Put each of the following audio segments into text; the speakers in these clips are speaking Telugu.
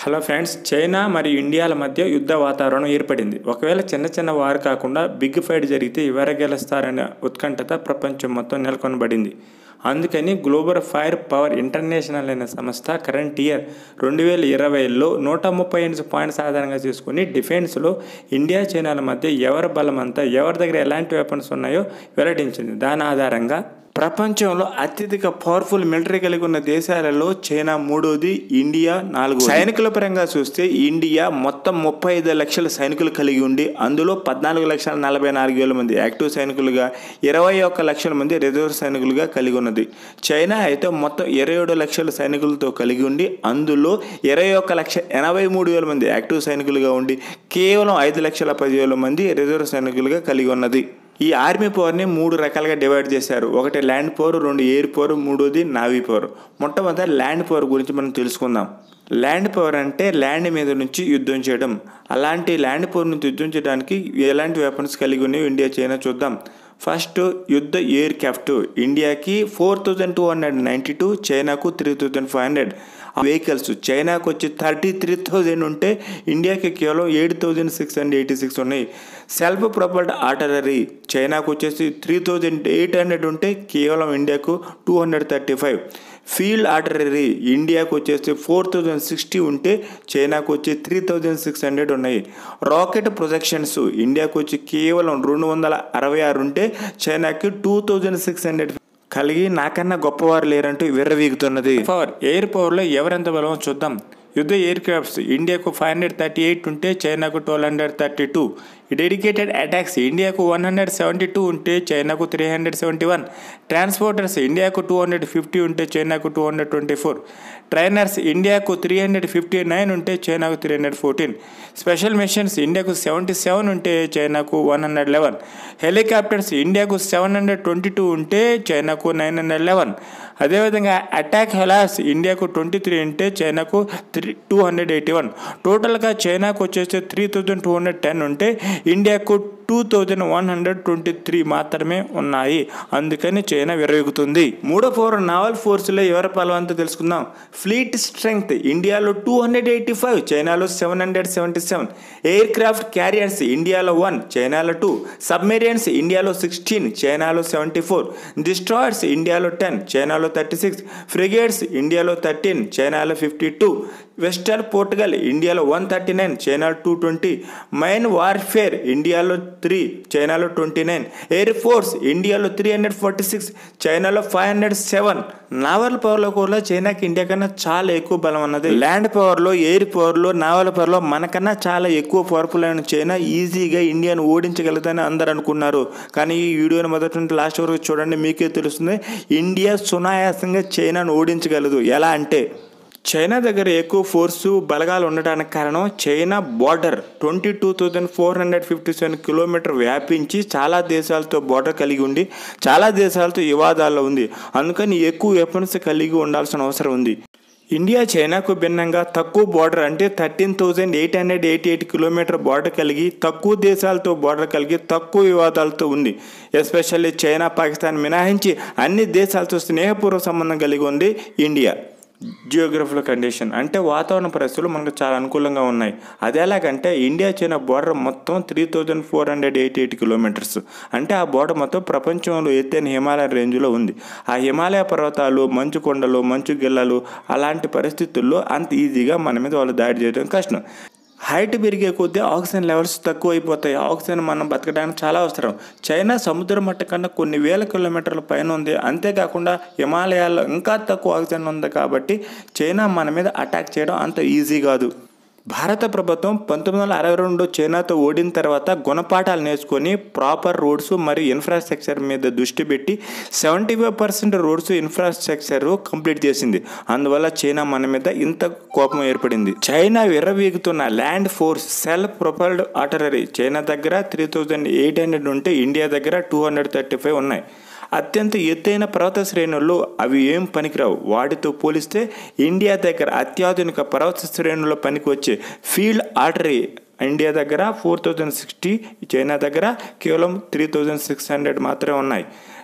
హలో ఫ్రెండ్స్ చైనా మరియు ఇండియాల మధ్య యుద్ధ వాతావరణం ఏర్పడింది ఒకవేళ చిన్న చిన్న వారు కాకుండా బిగ్ ఫైట్ జరిగితే ఎవరు గెలుస్తారనే ఉత్కంఠత ప్రపంచం మొత్తం నెలకొనబడింది అందుకని గ్లోబల్ ఫైర్ పవర్ ఇంటర్నేషనల్ అనే సంస్థ కరెంట్ ఇయర్ రెండు వేల ఇరవైలో నూట ముప్పై ఎనిమిది పాయింట్స్ ఆధారంగా చేసుకుని డిఫెన్స్లో ఇండియా చైనాల మధ్య ఎవరి బలం అంతా ఎవరి దగ్గర ఎలాంటి వెపన్స్ ఉన్నాయో వెల్లడించింది దాని ఆధారంగా ప్రపంచంలో అత్యధిక పవర్ఫుల్ మిలిటరీ కలిగి ఉన్న దేశాలలో చైనా మూడోది ఇండియా నాలుగు సైనికుల పరంగా చూస్తే ఇండియా మొత్తం ముప్పై ఐదు లక్షల సైనికులు కలిగి ఉండి అందులో పద్నాలుగు లక్షల నలభై నాలుగు వేల మంది యాక్టివ్ సైనికులుగా ఇరవై ఒక్క లక్షల మంది రిజర్వ్ సైనికులుగా కలిగి ఉన్నది చైనా అయితే మొత్తం ఇరవై ఏడు లక్షల సైనికులతో కలిగి ఉండి అందులో ఇరవై ఒక్క లక్ష ఎనభై మూడు వేల మంది యాక్టివ్ సైనికులుగా ఉండి కేవలం ఐదు లక్షల పదివేల మంది రిజర్వ్ సైనికులుగా కలిగి ఉన్నది ఈ ఆర్మీ పవర్ని మూడు రకాలుగా డివైడ్ చేశారు ఒకటి ల్యాండ్ పవర్ రెండు ఎయిర్ పవర్ మూడోది నావీ పవర్ మొట్టమొదటి ల్యాండ్ పవర్ గురించి మనం తెలుసుకుందాం ల్యాండ్ పవర్ అంటే ల్యాండ్ మీద నుంచి యుద్ధం చేయడం అలాంటి ల్యాండ్ పవర్ నుంచి యుద్ధం చేయడానికి ఎలాంటి వెపన్స్ కలిగి ఉన్నాయో ఇండియా చైనా చూద్దాం ఫస్ట్ యుద్ధ ఎయిర్ క్రాఫ్ట్ ఇండియాకి four thousand two hundred ninety two చైనాకు three thousand five hundred vehicles చైనాకు వచ్చి థర్టీ త్రీ థౌజండ్ ఉంటే ఇండియాకి కేవలం eight thousand six hundred eighty six ఉన్నాయి సెల్ఫ్ ప్రొపల్డ్ ఆర్టలరీ చైనాకు వచ్చేసి త్రీ థౌజండ్ ఎయిట్ హండ్రెడ్ ఉంటే కేవలం ఇండియాకు two hundred thirty five field artillery ఇండియాకు వచ్చేసి ఫోర్ థౌజండ్ సిక్స్టీ ఉంటే చైనాకు వచ్చి త్రీ థౌజండ్ సిక్స్ హండ్రెడ్ ఉన్నాయి రాకెట్ ప్రొజెక్షన్స్ ఇండియాకు వచ్చి కేవలం రెండు వందల అరవై ఆరు ఉంటే చైనాకి టూ థౌజండ్ సిక్స్ హండ్రెడ్ కలిగి నాకన్నా గొప్పవారు లేరంటూ విర్రవీగుతున్నది పవర్ ఎయిర్ పవర్లో ఎవరెంత బలమో చూద్దాం యుద్ధ ఎయిర్ క్రాఫ్ట్స్ ఇండియాకు ఫైవ్ హండ్రెడ్ థర్టీ ఎయిట్ ఉంటే చైనాకు twelve hundred thirty two dedicated attacks ఇండియాకు వన్ హండ్రెడ్ సెవెంటీ టూ ఉంటే చైనాకు three hundred seventy one transporters ఇండియాకు టూ హండ్రెడ్ ఫిఫ్టీ ఉంటే చైనాకు two hundred twenty four trainers ఇండియాకు త్రీ హండ్రెడ్ ఫిఫ్టీ నైన్ ఉంటే చైనాకు three hundred fourteen special missions ఇండియాకు సెవెంటీ సెవెన్ ఉంటే చైనాకు వన్ హండ్రెడ్ లెవెన్ హెలికాప్టర్స్ ఇండియాకు సెవెన్ హండ్రెడ్ ట్వంటీ టూ ఉంటే చైనాకు నైన్ హండ్రెడ్ లెవెన్ అదేవిధంగా అటాక్ హెలాస్ ఇండియాకు ట్వంటీ త్రీ ఉంటే చైనాకు three two hundred eighty one టోటల్గా చైనాకు వచ్చేసి three thousand two hundred ten ఉంటే ఇండియాకు two thousand one hundred twenty three మాత్రమే ఉన్నాయి అందుకని చైనా విరవెగుతుంది మూడో ఫోర్ నావల్ ఫోర్స్లో ఎవరి బలవంతో తెలుసుకుందాం ఫ్లీట్ స్ట్రెంగ్త్ ఇండియాలో టూ హండ్రెడ్ ఎయిటీ ఫైవ్ చైనాలో seven hundred seventy seven aircraft carriers ఇండియాలో వన్ చైనాలో టూ సబ్మెరియన్స్ ఇండియాలో సిక్స్టీన్ చైనాలో సెవెంటీ ఫోర్ డిస్ట్రాయర్స్ ఇండియాలో టెన్ చైనాలో థర్టీ సిక్స్ ఫ్రిగేట్స్ ఇండియాలో థర్టీన్ చైనాలో ఫిఫ్టీ టూ వెస్టర్న్ పోర్టుగల్ ఇండియాలో వన్ థర్టీ నైన్ చైనాలో టూ ట్వంటీ మైన్ వార్ఫేర్ ఇండియాలో త్రీ చైనాలో ట్వంటీ నైన్ ఎయిర్ ఫోర్స్ ఇండియాలో త్రీ హండ్రెడ్ ఫార్టీ సిక్స్ చైనాలో ఫైవ్ హండ్రెడ్ సెవెన్ నావల్ పవర్లో కూడా చైనాకి ఇండియా కన్నా చాలా ఎక్కువ బలం ఉన్నది ల్యాండ్ పవర్లో ఎయిర్ పవర్లో నావల్ పవర్లో మనకన్నా చాలా ఎక్కువ పవర్ఫుల్ అయిన చైనా ఈజీగా ఇండియాను ఓడించగలుగుతాయని అందరు అనుకున్నారు కానీ ఈ వీడియోని మొదటి నుండి లాస్ట్ వరకు చూడండి మీకే తెలుస్తుంది ఇండియా సునాయాసంగా చైనాను ఓడించగలదు ఎలా అంటే చైనా దగ్గర ఎక్కువ ఫోర్సు బలగాలు ఉండడానికి కారణం China border twenty two thousand four hundred fifty seven kilometer వ్యాపించి చాలా దేశాలతో బార్డర్ కలిగి ఉండి చాలా దేశాలతో వివాదాల్లో ఉంది అందుకని ఎక్కువ వెపన్స్ కలిగి ఉండాల్సిన అవసరం ఉంది ఇండియా చైనాకు భిన్నంగా తక్కువ బార్డర్ అంటే thirteen thousand eight hundred eighty eight kilometer border కలిగి తక్కువ దేశాలతో బార్డర్ కలిగి తక్కువ వివాదాలతో ఉంది ఎస్పెషల్లీ చైనా పాకిస్తాన్ మినహాయించి అన్ని దేశాలతో స్నేహపూర్వ సంబంధం కలిగి ఉంది ఇండియా జియోగ్రఫికల్ కండిషన్ అంటే వాతావరణ పరిస్థితులు మనకు చాలా అనుకూలంగా ఉన్నాయి అది ఎలాగంటే ఇండియా చైనా బోర్డర్ మొత్తం three thousand four hundred eighty eight kilometers అంటే ఆ బోర్డర్ మొత్తం ప్రపంచంలో ఎత్తైన హిమాలయ రేంజ్లో ఉంది ఆ హిమాలయ పర్వతాలు మంచు కొండలు మంచు గిల్లలు అలాంటి పరిస్థితుల్లో అంత ఈజీగా మన మీద వాళ్ళు దాడి చేయడం కష్టం హైట్ పెరిగే కొద్దీ ఆక్సిజన్ లెవెల్స్ తక్కువ అయిపోతాయి ఆక్సిజన్ మనం బతకడానికి చాలా అవసరం చైనా సముద్ర మట్ట కన్నా కొన్ని వేల కిలోమీటర్ల పైన ఉంది అంతేకాకుండా హిమాలయాల్లో ఇంకా తక్కువ ఆక్సిజన్ ఉంది కాబట్టి చైనా మన మీద అటాక్ చేయడం అంత ఈజీ కాదు భారత ప్రభుత్వం పంతొమ్మిది వందల అరవై రెండు చైనాతో ఓడిన తర్వాత గుణపాఠాలు నేర్చుకొని ప్రాపర్ రోడ్స్ మరియు ఇన్ఫ్రాస్ట్రక్చర్ మీద దృష్టి పెట్టి seventy five percent roads infrastructure complete చేసింది అందువల్ల చైనా మన మీద ఇంత కోపం ఏర్పడింది చైనా విర్రవీగుతున్న land force self propelled artillery China దగ్గర త్రీ థౌజండ్ ఎయిట్ హండ్రెడ్ ఉంటే ఇండియా దగ్గర టూ హండ్రెడ్ థర్టీ ఫైవ్ ఉన్నాయి అత్యంత ఎత్తైన పర్వత శ్రేణుల్లో అవి ఏం పనికిరావు వాటితో పోలిస్తే ఇండియా దగ్గర అత్యాధునిక పర్వత శ్రేణుల్లో పనికి వచ్చే ఫీల్డ్ ఆర్టరీ ఇండియా దగ్గర ఫోర్ థౌజండ్ సిక్స్టీ చైనా దగ్గర కేవలం త్రీ థౌజండ్ సిక్స్ హండ్రెడ్ మాత్రమే ఉన్నాయి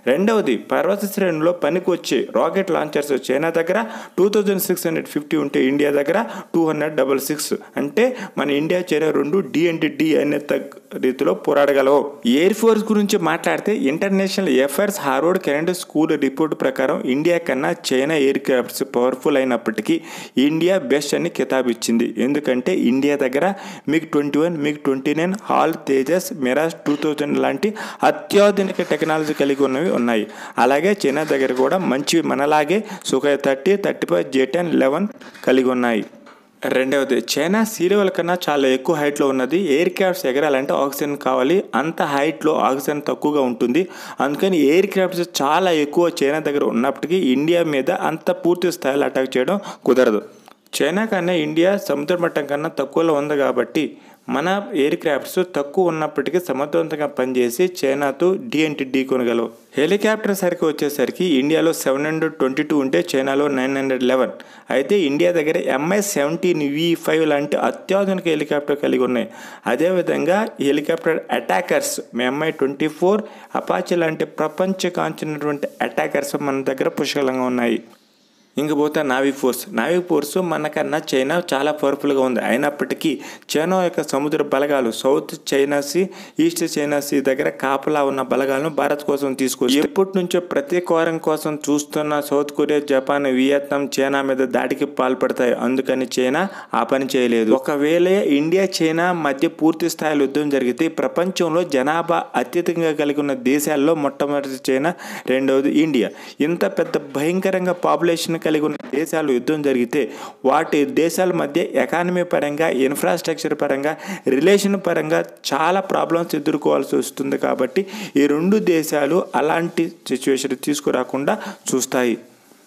రెండవది పర్వత శ్రేణిలో పనికి వచ్చే రాకెట్ లాంచర్స్ చైనా దగ్గర two thousand six hundred fifty ఉంటే ఇండియా దగ్గర టూ హండ్రెడ్ డబల్ సిక్స్ అంటే మన ఇండియా చైనా రెండు డి అంటే డి అనే తగ్గ రీతిలో పోరాడగలవు ఎయిర్ ఫోర్స్ గురించి మాట్లాడితే international affairs Harvard Canada school report ప్రకారం ఇండియా కన్నా చైనా ఎయిర్ క్రాఫ్ట్స్ పవర్ఫుల్ అయినప్పటికీ ఇండియా బెస్ట్ అని కితాబ్ ఇచ్చింది ఎందుకంటే ఇండియా దగ్గర MiG twenty one MiG twenty nine HAL Tejas Mirage two thousand లాంటి అత్యాధునిక టెక్నాలజీ కలిగి ఉన్నవి ఉన్నాయి అలాగే చైనా దగ్గర కూడా మంచి మనలాగే Sukhoi thirty thirty five J ten eleven కలిగి ఉన్నాయి రెండవది చైనా సీ లెవెల్ కన్నా చాలా ఎక్కువ హైట్లో ఉన్నది ఎయిర్ క్రాఫ్ట్స్ ఎగరాలంటే ఆక్సిజన్ కావాలి అంత హైట్లో ఆక్సిజన్ తక్కువగా ఉంటుంది అందుకని ఎయిర్ క్రాఫ్ట్స్ చాలా ఎక్కువ చైనా దగ్గర ఉన్నప్పటికీ ఇండియా మీద అంత పూర్తి స్థాయిలో అటాక్ చేయడం కుదరదు చైనా కన్నా ఇండియా సముద్ర మట్టం కన్నా తక్కువలో ఉంది కాబట్టి మన ఎయిర్ క్రాఫ్ట్స్ తక్కువ ఉన్నప్పటికీ సమర్థవంతంగా పనిచేసి చైనాతో డిఎన్టీ ఢీ కొనగలవు హెలికాప్టర్ సరికి వచ్చేసరికి ఇండియాలో సెవెన్ హండ్రెడ్ ట్వంటీ టూ ఉంటే చైనాలో నైన్ హండ్రెడ్ లెవెన్ అయితే ఇండియా దగ్గర ఎంఐ సెవెంటీన్ వి ఫైవ్ లాంటి అత్యాధునిక హెలికాప్టర్ కలిగి ఉన్నాయి అదేవిధంగా helicopter attackers MI twenty four Apache లాంటి ప్రపంచ కాంచినటువంటి అటాకర్స్ మన దగ్గర పుష్కలంగా ఉన్నాయి ఇంకపోతే నావీ ఫోర్స్ నావీ ఫోర్స్ మనకన్నా చైనా చాలా పవర్ఫుల్గా ఉంది అయినప్పటికీ చైనా యొక్క సముద్ర బలగాలు south China sea east China sea దగ్గర కాపలా ఉన్న బలగాలను భారత్ కోసం తీసుకొచ్చి ఎప్పటి నుంచో ప్రతీకారం కోసం చూస్తున్న South Korea Japan Vietnam China మీద దాడికి పాల్పడతాయి అందుకని చైనా ఆ పని చేయలేదు ఒకవేళ ఇండియా చైనా మధ్య పూర్తి స్థాయిలో యుద్ధం జరిగితే ప్రపంచంలో జనాభా అత్యధికంగా కలిగి ఉన్న దేశాల్లో మొట్టమొదటి చైనా రెండవది ఇండియా ఇంత పెద్ద భయంకరంగా పాపులేషన్ కలిగి ఉన్న దేశాలు యుద్ధం జరిగితే వాటి దేశాల మధ్య ఎకానమీ పరంగా ఇన్ఫ్రాస్ట్రక్చర్ పరంగా రిలేషన్ పరంగా చాలా ప్రాబ్లమ్స్ ఎదుర్కోవాల్సి వస్తుంది కాబట్టి ఈ రెండు దేశాలు అలాంటి సిచ్యువేషన్ తీసుకురాకుండా చూస్తాయి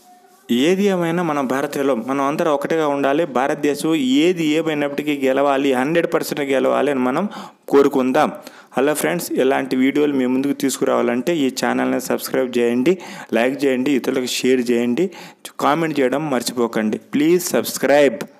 ఏది ఏమైనా మన భారతీయులు మనం అందరం ఒకటిగా ఉండాలి భారతదేశం ఏది ఏమైనప్పటికీ గెలవాలి హండ్రెడ్ పర్సెంట్ గెలవాలి అని మనం కోరుకుందాం హలో ఫ్రెండ్స్ ఇలాంటి వీడియోలు మీ ముందుకు తీసుకురావాలంటే ఈ ఛానల్ని సబ్స్క్రైబ్ చేయండి లైక్ చేయండి ఇతరులకు షేర్ చేయండి కామెంట్ చేయడం మర్చిపోకండి ప్లీజ్ సబ్స్క్రైబ్